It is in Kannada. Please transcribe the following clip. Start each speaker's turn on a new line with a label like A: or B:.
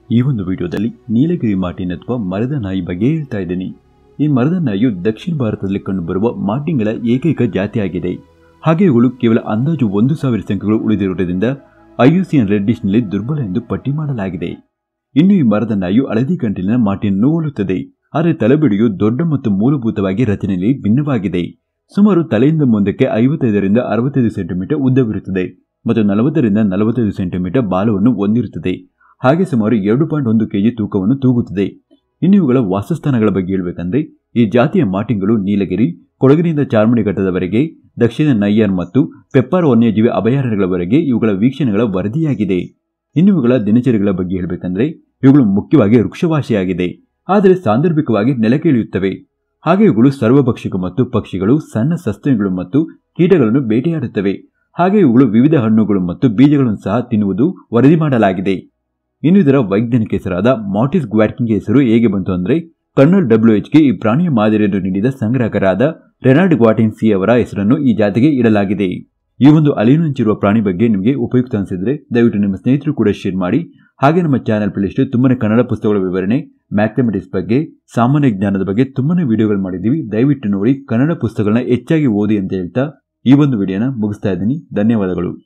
A: ಈ ಒಂದು ವಿಡಿಯೋದಲ್ಲಿ ನೀಲಗಿರಿ ಮಾರ್ಟಿನ್ ಅಥವಾ ಮರದ ನಾಯಿ ಬಗ್ಗೆ ಹೇಳ್ತಾ ಇದ್ದೀನಿ ಈ ಮರದ ನಾಯಿಯು ದಕ್ಷಿಣ ಭಾರತದಲ್ಲಿ ಕಂಡುಬರುವ ಮಾರ್ಟಿನ್ಗಳ ಏಕೈಕ ಜಾತಿಯಾಗಿದೆ ಹಾಗೆ ಇವುಗಳು ಕೇವಲ ಅಂದಾಜು ಒಂದು ಸಾವಿರ ಸಂಖ್ಯೆಗಳು ಉಳಿದಿರುವುದರಿಂದ ಐಯುಸಿಎನ್ ರೆಡ್ ಲಿಸ್ಟ್ನಲ್ಲಿ ದುರ್ಬಲ ಎಂದು ಪಟ್ಟಿ ಮಾಡಲಾಗಿದೆ ಇನ್ನು ಈ ಮರದ ನಾಯಿಯು ಹಳದಿ ಕಂಟಿನ ಮಾರ್ಟಿನನ್ನು ಹೋಲುತ್ತದೆ ಆದರೆ ತಲೆಬಿಡಿಯು ದೊಡ್ಡ ಮತ್ತು ಮೂಲಭೂತವಾಗಿ ರಚನೆಯಲ್ಲಿ ಭಿನ್ನವಾಗಿದೆ ಸುಮಾರು ತಲೆಯಿಂದ ಮುಂದಕ್ಕೆ ಐವತ್ತೈದರಿಂದ ಅರವತ್ತೈದು ಸೆಂಟಿಮೀಟರ್ ಉದ್ದವಿರುತ್ತದೆ ಮತ್ತು ನಲವತ್ತರಿಂದ ನಲವತ್ತೈದು ಸೆಂಟಿಮೀಟರ್ ಬಾಲವನ್ನು ಹೊಂದಿರುತ್ತದೆ ಹಾಗೆ ಸುಮಾರು ಎರಡು ಪಾಯಿಂಟ್ ಒಂದು ಕೆಜಿ ತೂಕವನ್ನು ತೂಗುತ್ತದೆ ಇನ್ನು ಇವುಗಳ ವಾಸಸ್ಥಾನಗಳ ಬಗ್ಗೆ ಹೇಳಬೇಕಂದ್ರೆ ಈ ಜಾತಿಯ ಮಾಟಿಂಗಳು ನೀಲಗಿರಿ ಕೊಡಗಿನಿಂದ ಚಾರ್ಮಡಿ ಘಟ್ಟದವರೆಗೆ ದಕ್ಷಿಣ ನಯ್ಯರ್ ಮತ್ತು ಪೆಪ್ಪರ್ ವನ್ಯಜೀವಿ ಅಭಯಾರಣ್ಯಗಳವರೆಗೆ ಇವುಗಳ ವೀಕ್ಷಣೆಗಳ ವರದಿಯಾಗಿದೆ ಇನ್ನು ಇವುಗಳ ದಿನಚರಿಗಳ ಬಗ್ಗೆ ಹೇಳಬೇಕಂದ್ರೆ ಇವುಗಳು ಮುಖ್ಯವಾಗಿ ವೃಕ್ಷವಾಸಿಯಾಗಿದೆ ಆದರೆ ಸಾಂದರ್ಭಿಕವಾಗಿ ನೆಲಕ್ಕೆ ಇಳಿಯುತ್ತವೆ ಹಾಗೆ ಇವುಗಳು ಸರ್ವಭಕ್ಷಕ ಮತ್ತು ಪಕ್ಷಿಗಳು ಸಣ್ಣ ಸಸ್ತನಿಗಳು ಮತ್ತು ಕೀಟಗಳನ್ನು ಬೇಟೆಯಾಡುತ್ತವೆ ಹಾಗೆ ಇವುಗಳು ವಿವಿಧ ಹಣ್ಣುಗಳು ಮತ್ತು ಬೀಜಗಳನ್ನು ಸಹ ತಿನ್ನುವುದು ವರದಿ ಮಾಡಲಾಗಿದೆ ಇನ್ನು ಇದರ ವೈಜ್ಞಾನಿಕ ಹೆಸರಾದ ಮಾಟಿಸ್ ಗ್ವಾಟ್ಕಿಂಗ್ ಹೆಸರು ಹೇಗೆ ಬಂತು ಅಂದರೆ ಕರ್ನಲ್ ಡಬ್ಲ್ಯೂ ಎಚ್ಗೆ ಈ ಪ್ರಾಣಿಯ ಮಾದರಿಯನ್ನು ನೀಡಿದ ಸಂಗ್ರಾಹಕರಾದ ರೆನಾಲ್ಡ್ ಗ್ವಾಟಿನ್ ಸಿ ಅವರ ಹೆಸರನ್ನು ಈ ಜಾತಿಗೆ ಇಡಲಾಗಿದೆ ಈ ಒಂದು ಅಲಿನುಂಚಿರುವ ಪ್ರಾಣಿ ಬಗ್ಗೆ ನಿಮಗೆ ಉಪಯುಕ್ತ ಅನಿಸಿದ್ರೆ ದಯವಿಟ್ಟು ನಿಮ್ಮ ಸ್ನೇಹಿತರು ಕೂಡ ಶೇರ್ ಮಾಡಿ ಹಾಗೆ ನಮ್ಮ ಚಾನಲ್ ಪ್ಲೇಲಿಸ್ಟ್ ತುಂಬಾನೇ ಕನ್ನಡ ಪುಸ್ತಕಗಳ ವಿವರಣೆ ಮ್ಯಾಥಮೆಟಿಕ್ಸ್ ಬಗ್ಗೆ ಸಾಮಾನ್ಯ ಜ್ಞಾನದ ಬಗ್ಗೆ ತುಂಬಾನೇ ವಿಡಿಯೋಗಳು ಮಾಡಿದ್ದೀವಿ ದಯವಿಟ್ಟು ನೋಡಿ ಕನ್ನಡ ಪುಸ್ತಕಗಳನ್ನ ಹೆಚ್ಚಾಗಿ ಓದಿ ಅಂತ ಹೇಳ್ತಾ ಈ ಒಂದು ವಿಡಿಯೋನ ಮುಗಿಸ್ತಾ ಇದ್ದೀನಿ ಧನ್ಯವಾದಗಳು